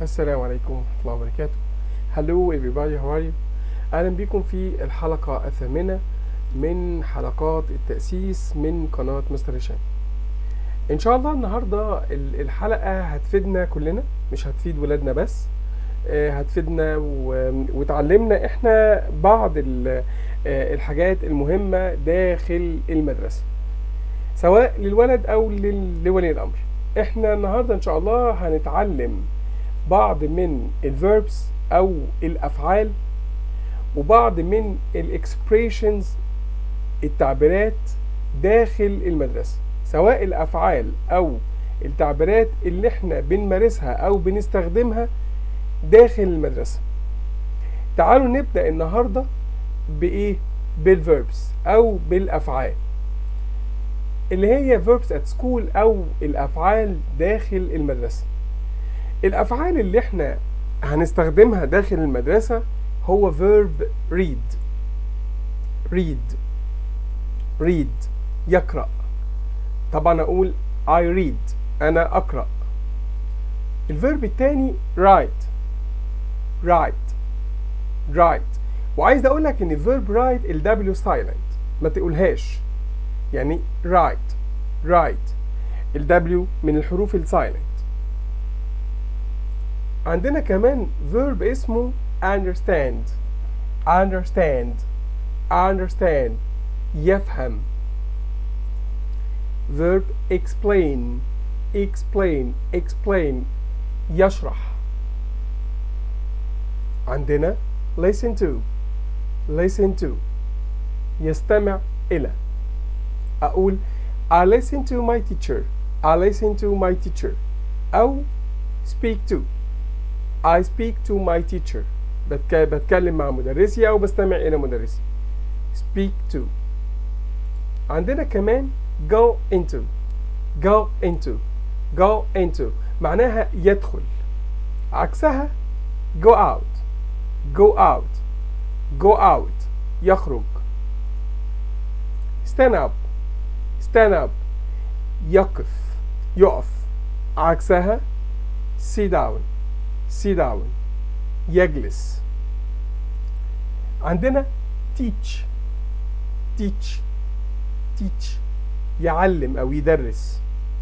السلام عليكم ورحمة الله وبركاته Hello everybody how are you أهلا بكم في الحلقة الثامنة من حلقات التأسيس من قناة مستر هشام إن شاء الله النهاردة ال- الحلقة هتفيدنا كلنا مش هتفيد ولادنا بس آه، هتفيدنا و- وتعلمنا احنا بعض ال- آه، الحاجات المهمة داخل المدرسة سواء للولد أو لل- لولي الأمر احنا النهاردة إن شاء الله هنتعلم بعض من الفيربس او الافعال وبعض من الاكسبريشنز التعبيرات داخل المدرسه سواء الافعال او التعبيرات اللي احنا بنمارسها او بنستخدمها داخل المدرسه تعالوا نبدا النهارده بايه بالفيربس او بالافعال اللي هي verbs at school او الافعال داخل المدرسه الافعال اللي احنا هنستخدمها داخل المدرسة هو verb read read read يقرأ طبعا اقول I read انا اقرأ الفيرب التاني write write write وعايز اقول لك ان الفيرب write ال W silent ما تقولهاش يعني write write ال W من الحروف السايلنت عندنا كمان verb اسمه understand understand understand يفهم verb explain explain explain يشرح عندنا listen to listen to يستمع إلى أقول I listen to my teacher I listen to my teacher أو speak to I speak to my teacher بتك... بتكلم مع مدرسي أو بستمع إلى مدرسي speak to عندنا كمان go into go into go into معناها يدخل عكسها go out go out go out يخرج stand up stand up يقف يقف عكسها sit down sit down يجلس عندنا teach teach teach يعلم أو يدرس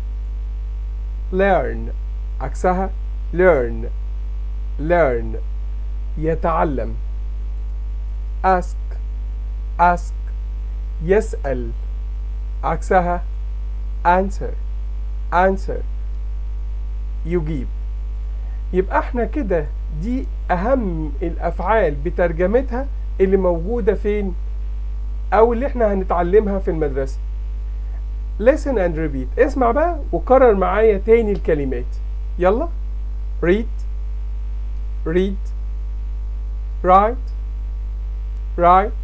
learn عكسها learn learn يتعلم ask ask يسأل عكسها answer answer يجيب يبقى احنا كده دي اهم الافعال بترجمتها اللي موجودة فين او اللي احنا هنتعلمها في المدرسة listen and repeat اسمع بقى وكرر معايا تاني الكلمات يلا read read write write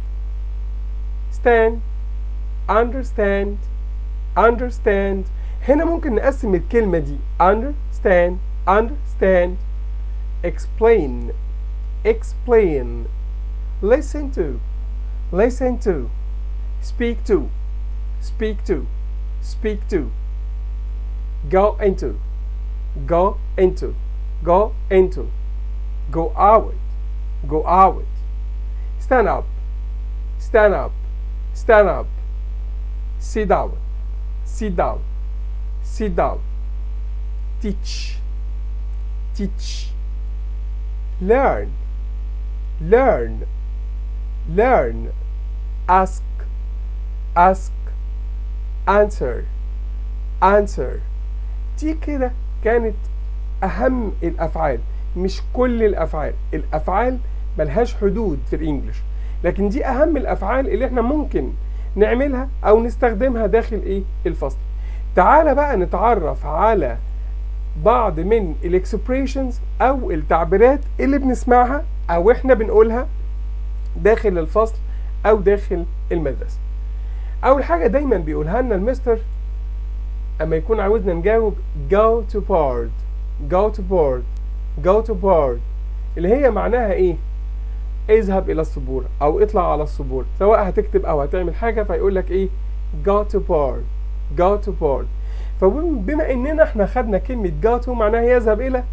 stand understand understand هنا ممكن نقسم الكلمة دي understand understand explain explain listen to listen to speak to speak to speak to go into go into go into go out go out stand up stand up stand up sit down sit down sit down teach teach learn learn learn ask ask answer answer دي كده كانت اهم الافعال مش كل الافعال الافعال ملهاش حدود في الانجليش لكن دي اهم الافعال اللي احنا ممكن نعملها او نستخدمها داخل ايه الفصل تعالى بقى نتعرف على بعض من الاكسبريشنز او التعبيرات اللي بنسمعها او احنا بنقولها داخل الفصل او داخل المدرسه اول حاجه دايما بيقولها لنا المستر اما يكون عاوزنا نجاوب go to board go to board go to board اللي هي معناها ايه اذهب الى السبوره او اطلع على السبوره سواء هتكتب او هتعمل حاجه فيقول لك ايه go to board go to board فبما اننا احنا خدنا كلمه go to معناها يذهب الى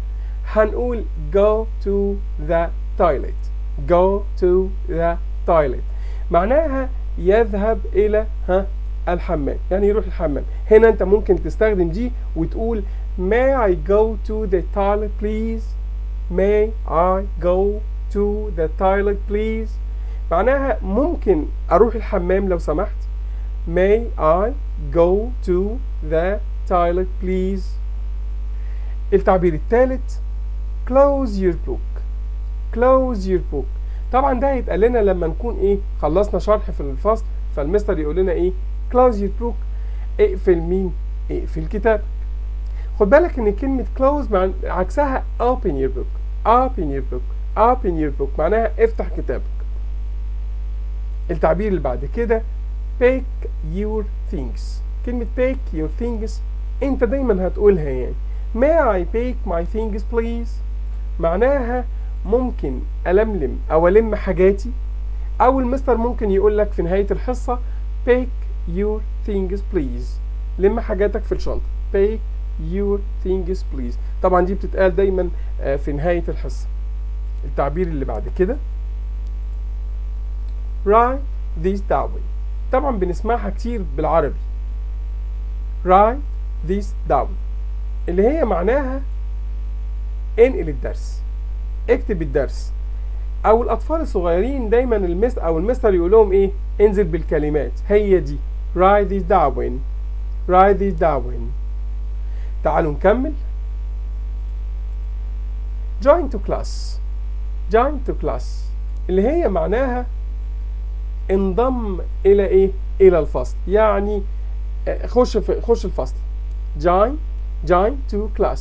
هنقول go to the toilet go to the toilet معناها يذهب إلى ها الحمام يعني يروح الحمام هنا أنت ممكن تستخدم دي وتقول may I go to the toilet please may I go to the toilet please معناها ممكن أروح الحمام لو سمحت may I go to the toilet please التعبير الثالث close your book close your book طبعا ده هيتقال لنا لما نكون ايه خلصنا شرح في الفصل فالمستر يقول لنا ايه close your book اقفل مين اقفل كتابك خد بالك ان كلمة close مع عكسها open your book open your book open your book معناها افتح كتابك التعبير اللي بعد كده pack your things كلمة pack your things انت دايما هتقولها يعني may I pack my things please معناها ممكن ألملم أو ألم حاجاتي أو المستر ممكن يقول لك في نهاية الحصة pack your things please لم حاجاتك في الشنطة pack your things please طبعا دي بتتقال دايما في نهاية الحصة التعبير اللي بعد كده write this down طبعا بنسمعها كتير بالعربي write this down اللي هي معناها انقل الدرس اكتب الدرس او الاطفال الصغيرين دايما المس او المستر يقول لهم ايه انزل بالكلمات هي دي write this down write this down تعالوا نكمل join to class join to class اللي هي معناها انضم الى ايه الى الفصل يعني خش في خش الفصل join join to class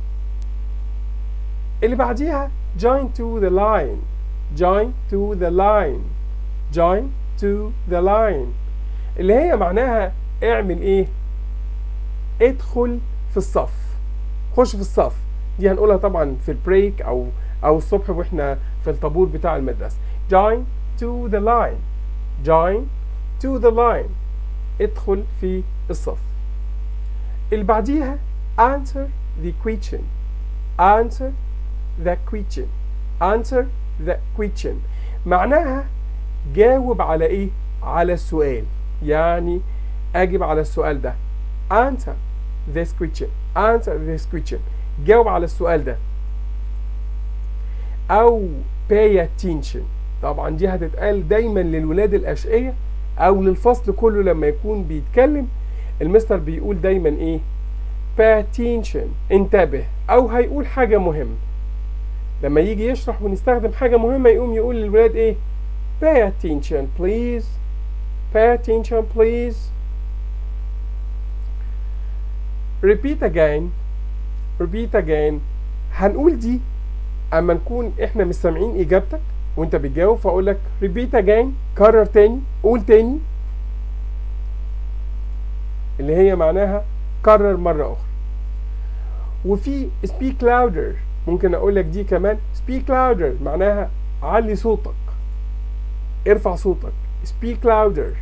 اللي بعديها join to the line join to the line join to the line اللي هي معناها اعمل ايه ادخل في الصف خش في الصف دي هنقولها طبعا في البريك او او الصبح واحنا في الطابور بتاع المدرسه join to the line join to the line ادخل في الصف اللي بعديها answer the question answer the question answer the question معناها جاوب على ايه على السؤال يعني اجب على السؤال ده answer this question answer this question جاوب على السؤال ده او pay attention طبعا دي هتتقال دايما للولاد الاشقية او للفصل كله لما يكون بيتكلم المستر بيقول دايما ايه pay attention انتبه او هيقول حاجة مهمة لما يجي يشرح ونستخدم حاجة مهمة يقوم يقول للولاد ايه pay attention please pay attention please repeat again repeat again هنقول دي اما نكون احنا مش سامعين اجابتك وانت بتجاوب فاقول لك repeat again كرر تاني قول تاني اللي هي معناها كرر مرة أخرى وفي speak louder ممكن أقول لك دي كمان speak louder معناها علي صوتك ارفع صوتك speak louder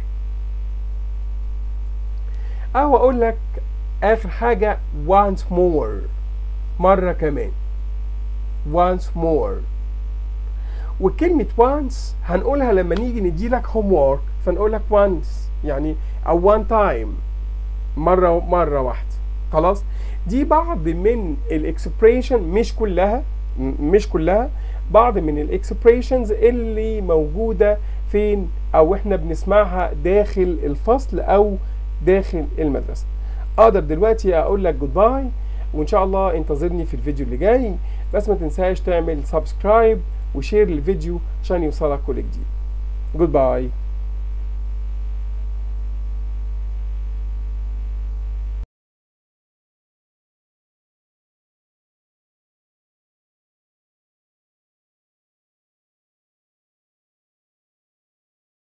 أو أقول لك آخر حاجة once more مرة كمان once more وكلمة once هنقولها لما نيجي نديلك homework فنقول لك once يعني أو one time مرة مرة واحدة خلاص دي بعض من الاكسبريشن مش كلها مش كلها بعض من الاكسبريشنز اللي موجودة فين او احنا بنسمعها داخل الفصل او داخل المدرسة اقدر دلوقتي اقول لك جود باي وان شاء الله انتظرني في الفيديو اللي جاي بس ما تنساش تعمل سبسكرايب وشير الفيديو عشان يوصلك كل جديد جود باي